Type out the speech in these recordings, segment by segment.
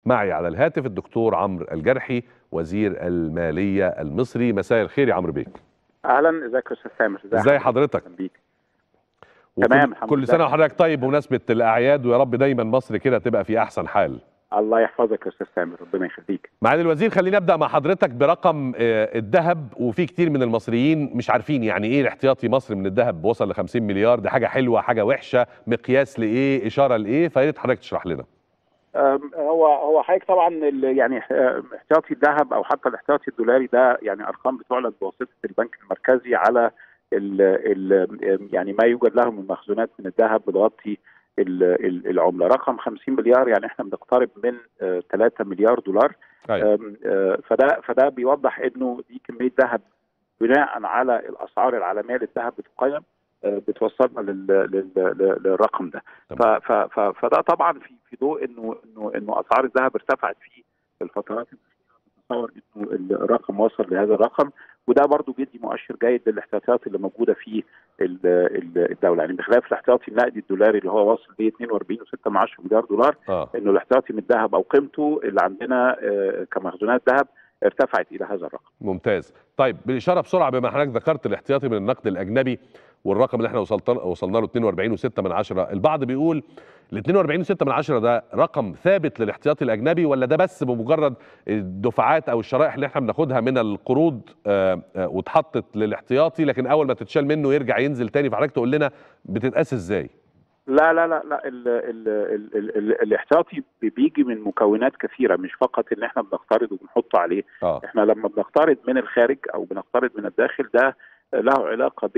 معي على الهاتف الدكتور عمرو الجرحي وزير الماليه المصري مساء الخير يا عمرو بيك اهلا ازيك يا استاذ سامر ازي حضرتك بيك وكل- تمام، الحمد كل لله. سنه وحضرتك طيب بمناسبه الاعياد ويا رب دايما مصر كده تبقى في احسن حال الله يحفظك يا استاذ سامر ربنا يخليك معالي الوزير خلينا ابدا مع حضرتك برقم آه، الذهب وفي كتير من المصريين مش عارفين يعني ايه الاحتياطي مصر من الذهب وصل ل 50 مليار دي حاجه حلوه حاجه وحشه مقياس لايه اشاره لايه فيا ريت حضرتك تشرح لنا أم، هو هو حضرتك طبعا ال- يعني أم، احتياطي الذهب او حتى الاحتياطي الدولاري ده يعني ارقام بتعلن بواسطه البنك المركزي على ال ال يعني ما يوجد له من مخزونات من الذهب بتغطي ال- ال- العمله رقم 50 مليار يعني احنا بنقترب من آه، 3 مليار دولار أيوة. أم، آه، فده فده بيوضح انه دي كميه ذهب بناء على الاسعار العالميه للذهب بتقيم آه، بتوصلنا لل- لل- لل- للرقم ده ف- تمام. ف- ف- فده طبعا في في ضوء انه انه انه اسعار الذهب ارتفعت في الفترات الاخيره نتصور انه الرقم وصل لهذا الرقم وده برضو بيدي مؤشر جيد للاحتياطات اللي موجوده في ال- ال- الدوله يعني بخلاف الاحتياطي النقدي الدولاري اللي هو واصل ل 42.6 مليار دولار اه انه الاحتياطي من الذهب او قيمته اللي عندنا آه، كمخزونات ذهب ارتفعت الى هذا الرقم ممتاز طيب بالاشاره بسرعه بما حضرتك ذكرت الاحتياطي من النقد الاجنبي والرقم اللي احنا وصلت وصلنا له 42.6 من عشرة البعض بيقول ال 42.6 من عشرة ده رقم ثابت للاحتياطي الاجنبي ولا ده بس بمجرد الدفعات او الشرائح اللي احنا بناخدها من القروض آه، آه، واتحطت للاحتياطي لكن اول ما تتشال منه يرجع ينزل تاني فحضرتك تقول لنا بتتقاس ازاي لا لا لا لا ال ال ال ال ال الاحتياطي بيجي من مكونات كثيره مش فقط ان احنا بنقترض وبنحطه عليه اه احنا لما بنقترض من الخارج او بنقترض من الداخل ده له علاقه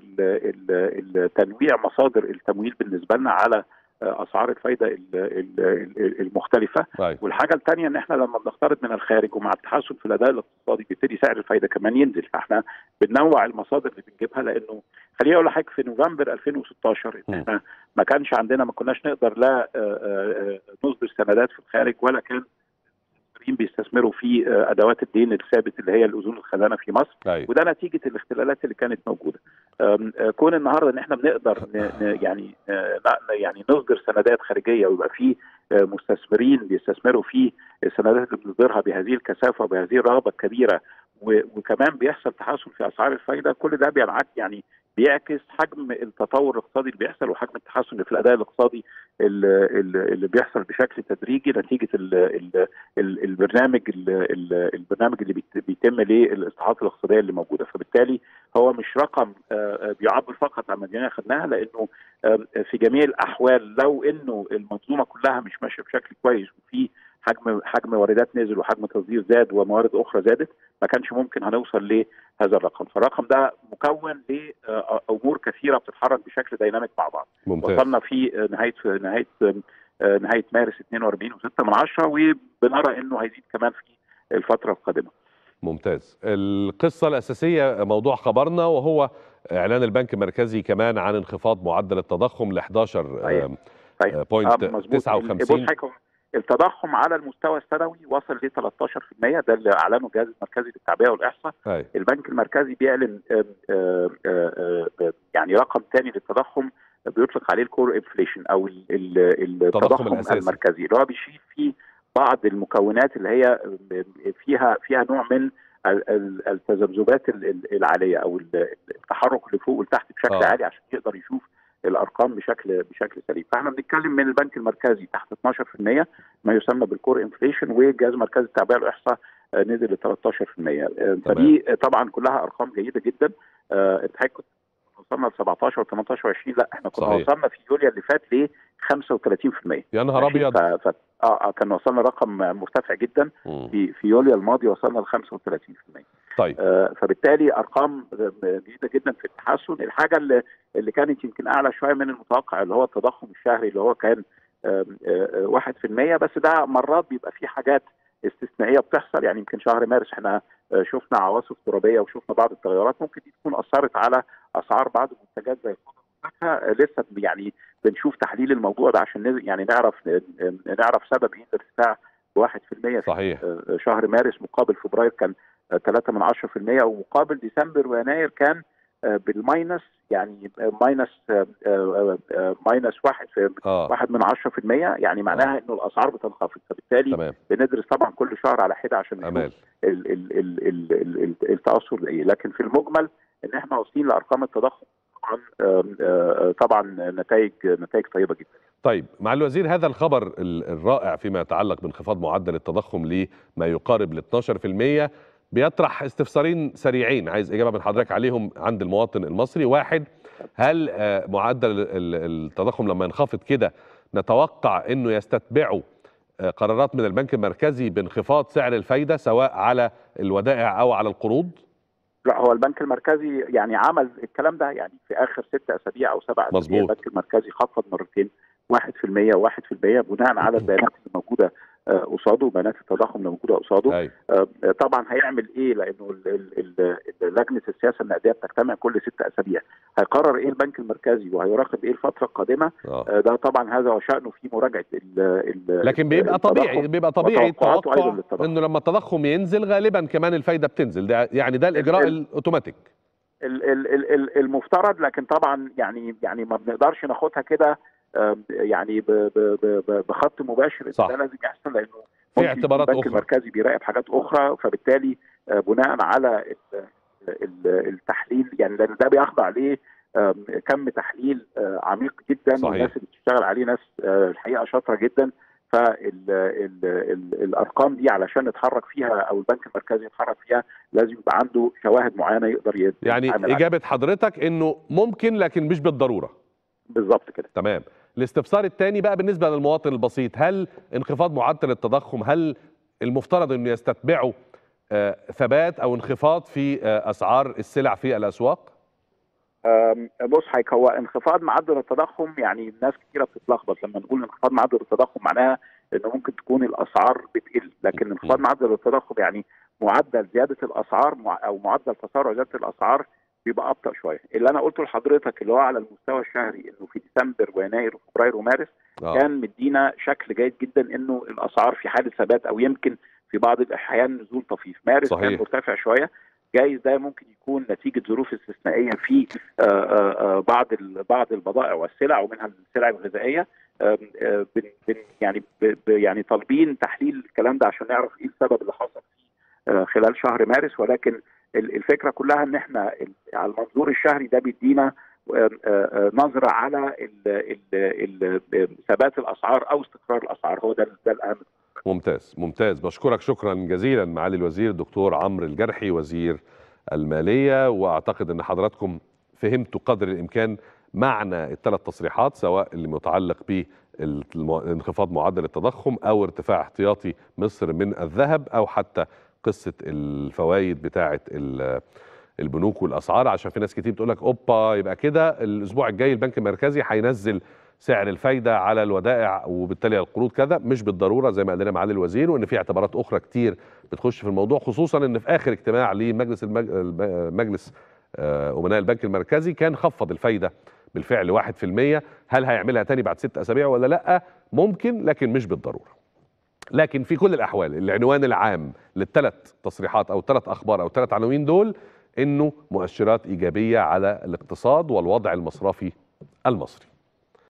بتنويع مصادر التمويل بالنسبه لنا على اسعار الفايده ال- ال- ال- المختلفه طيب والحاجه الثانيه ان احنا لما بنقترض من الخارج ومع التحسن في الاداء الاقتصادي بيبتدي سعر الفايده كمان ينزل فاحنا بننوع المصادر اللي بنجيبها لانه خليني اقول لحضرتك في نوفمبر 2016 م. إن احنا ما كانش عندنا ما كناش نقدر لا آه، آه، آه، نصدر سندات في الخارج ولا كان المستثمرين بيستثمروا في آه، ادوات الدين الثابت اللي هي الاذون الخزانه في مصر ايوه وده نتيجه الاختلالات اللي كانت موجوده. أم، آه، كون النهارده ان احنا بنقدر ن- ن- يعني آه، لا- يعني نصدر سندات خارجيه ويبقى في آه، مستثمرين بيستثمروا في السندات اللي بنصدرها بهذه الكثافه وبهذه الرغبه الكبيره و- وكمان بيحصل تحسن في اسعار الفايده كل ده بينعكس يعني بيعكس حجم التطور الاقتصادي اللي بيحصل وحجم التحسن اللي في الاداء الاقتصادي اللي, اللي بيحصل بشكل تدريجي نتيجه ال ال ال البرنامج ال ال البرنامج اللي بيت- بيتم للاصلاحات الاقتصاديه اللي موجوده فبالتالي هو مش رقم آه، آه، بيعبر فقط عن مدينه خدناها لانه آم، في جميع الاحوال لو انه المنظومه كلها مش ماشيه بشكل كويس وفي حجم حجم واردات نزل وحجم تصدير زاد وموارد اخرى زادت ما كانش ممكن هنوصل لهذا الرقم فالرقم ده مكون لامور كثيره بتتحرك بشكل ديناميك مع بعض ممتاز وصلنا في آه، نهايه في نهايه آه، نهايه مارس 42 و6 من عشرة وبنرى انه هيزيد كمان في الفتره القادمه ممتاز القصة الأساسية موضوع خبرنا وهو إعلان البنك المركزي كمان عن انخفاض معدل التضخم ل 11 أيوة. آم، طيب آه، بوينت آه، مظبوط. 59 بص حضرتك، التضخم على المستوى السنوي وصل ل 13% ده اللي اعلنه الجهاز المركزي للتعبئه والاحصاء أيوة. البنك المركزي بيعلن آم، آه، آه، آه، يعني رقم ثاني للتضخم بيطلق عليه الكور انفليشن او ال- ال- التضخم الأساسي. المركزي اللي هو بيشيل فيه بعض المكونات اللي هي فيها فيها نوع من ال- ال- التذبذبات ال- ال- العاليه او ال- التحرك اللي فوق ولتحت بشكل آه. عالي عشان يقدر يشوف الارقام بشكل بشكل سليم فاحنا بنتكلم من البنك المركزي تحت 12% ما يسمى بالكور انفليشن والجهاز المركزي للتعبئه والاحصاء آه، نزل ل 13% آه، فدي آه، طبعا كلها ارقام جيده جدا آه، انت حضرتك كنت وصلنا ل 17 و18 و20 لا احنا كنا صحيح. وصلنا في يوليو اللي فات ل 35% يا نهار أبيض ف... ف... اه آه، كان وصلنا رقم مرتفع جدا مم. في في يوليو الماضي وصلنا ل 35% طيب آه، فبالتالي ارقام جيده جدا في التحسن الحاجه اللي, اللي كانت يمكن اعلى شويه من المتوقع اللي هو التضخم الشهري اللي هو كان آم، آه، آه، واحد في المية بس ده مرات بيبقى فيه حاجات استثنائيه بتحصل يعني يمكن شهر مارس احنا آه، شفنا عواصف ترابيه وشفنا بعض التغيرات ممكن دي تكون اثرت على اسعار بعض المنتجات زي الخضر والفاكهه آه، لسه يعني بنشوف تحليل الموضوع ده عشان نز- يعني نعرف نعرف سبب ايه الارتفاع ب 1% في صحيح آه، شهر مارس مقابل فبراير كان 3 من 10% ومقابل ديسمبر ويناير كان آه، بالماينس يعني آه، ماينس آه، آه، آه، ماينس واحد في اه واحد من عشرة في المية يعني معناها انه الاسعار بتنخفض فبالتالي تمام بندرس طبعا كل شهر على حده عشان نشوف امال ال- ال- ال- ال- ال- ال- التاثر ده ايه لكن في المجمل ان احنا واصلين لارقام التضخم طبعا آم، آه، طبعا نتائج نتائج طيبه جدا طيب مع الوزير هذا الخبر ال- الرائع فيما يتعلق بانخفاض معدل التضخم لما يقارب ال 12% بيطرح استفسارين سريعين عايز اجابه من حضرتك عليهم عند المواطن المصري واحد هل آه، معدل ال- ال- التضخم لما ينخفض كده نتوقع انه يستتبعه آه، قرارات من البنك المركزي بانخفاض سعر الفايده سواء على الودائع او على القروض لا هو البنك المركزي يعني عمل الكلام ده يعني في اخر ست اسابيع او سبع اسابيع مظبوط. البنك المركزي خفض مرتين 1% و1% بناء على البيانات اللي موجوده آه، قصاده بيانات التضخم اللي موجوده قصاده ايوه آه، طبعا هيعمل ايه لانه ال- ال- ال- ال- لجنه السياسه النقديه بتجتمع كل ست اسابيع هيقرر ايه البنك المركزي وهيراقب ايه الفتره القادمه اه آه، ده طبعا هذا وشانه في مراجعه ال ال لكن بيبقى طبيعي التضخم. بيبقى طبيعي وتوقعاته أيضاً التوقع للتضخم. انه لما التضخم ينزل غالبا كمان الفايده بتنزل ده يعني ده الاجراء ال- الاوتوماتيك ال- ال- ال- ال- المفترض لكن طبعا يعني يعني ما بنقدرش ناخدها كده آم، يعني ب- ب- ب- ب- بخط مباشر إن صح. ده لازم يحصل لانه في ممكن اعتبارات البنك أخرى. المركزي بيراقب حاجات اخرى فبالتالي آه، بناء على ال- ال- التحليل يعني لان ده بيخضع ليه آم، كم تحليل آه، عميق جدا صحيح. والناس اللي بتشتغل عليه ناس آه، الحقيقه شاطره جدا فالارقام دي علشان نتحرك فيها او البنك المركزي يتحرك فيها لازم يبقى عنده شواهد معينه يقدر يت- يعني يتعامل عليها. اجابه حضرتك انه ممكن لكن مش بالضروره بالظبط كده تمام الاستفسار الثاني بقى بالنسبه للمواطن البسيط هل انخفاض معدل التضخم هل المفترض انه يستتبعه آه، ثبات او انخفاض في آه، اسعار السلع في الاسواق أم، بص حضرتك هو انخفاض معدل التضخم يعني ناس كتيره بتتلخبط لما نقول انخفاض معدل التضخم معناها انه ممكن تكون الاسعار بتقل لكن انخفاض معدل التضخم يعني معدل زياده الاسعار مع- او معدل تسارع زياده الاسعار بيبقى ابطا شويه اللي انا قلته لحضرتك اللي هو على المستوى الشهري انه في ديسمبر ويناير وفبراير ومارس آه. كان مدينا شكل جيد جدا انه الاسعار في حاله ثبات او يمكن في بعض الاحيان نزول طفيف مارس صحيح. كان مرتفع شويه جايز ده ممكن يكون نتيجه ظروف استثنائيه في آه، آه، آه، بعض ال- بعض البضائع والسلع ومنها السلع الغذائيه آم، آه، بن بن يعني ب- ب- يعني طالبين تحليل الكلام ده عشان نعرف ايه السبب اللي حصل فيه آه، خلال شهر مارس ولكن ال- الفكره كلها ان احنا ال- على المنظور الشهري ده بيدينا آه، آه، نظره على ال- ال- ال- ثبات الاسعار او استقرار الاسعار هو ده ده الاهم ممتاز ممتاز بشكرك شكرا جزيلا معالي الوزير الدكتور عمرو الجرحي وزير الماليه واعتقد ان حضراتكم فهمتوا قدر الامكان معنى الثلاث تصريحات سواء اللي متعلق بانخفاض معدل التضخم او ارتفاع احتياطي مصر من الذهب او حتى قصه الفوائد بتاعه ال- البنوك والاسعار عشان في ناس كتير بتقول لك اوبا يبقى كده الاسبوع الجاي البنك المركزي هينزل سعر الفايده على الودائع وبالتالي على القروض كذا مش بالضروره زي ما قال لنا معالي الوزير وان في اعتبارات اخرى كتير بتخش في الموضوع خصوصا ان في اخر اجتماع لمجلس المج... الب- مجلس آه، امناء البنك المركزي كان خفض الفايده بالفعل 1% هل هيعملها تاني بعد ست اسابيع ولا لا ممكن لكن مش بالضروره لكن في كل الاحوال العنوان العام للثلاث تصريحات او ثلاث اخبار او ثلاث عناوين دول انه مؤشرات ايجابيه على الاقتصاد والوضع المصرفي المصري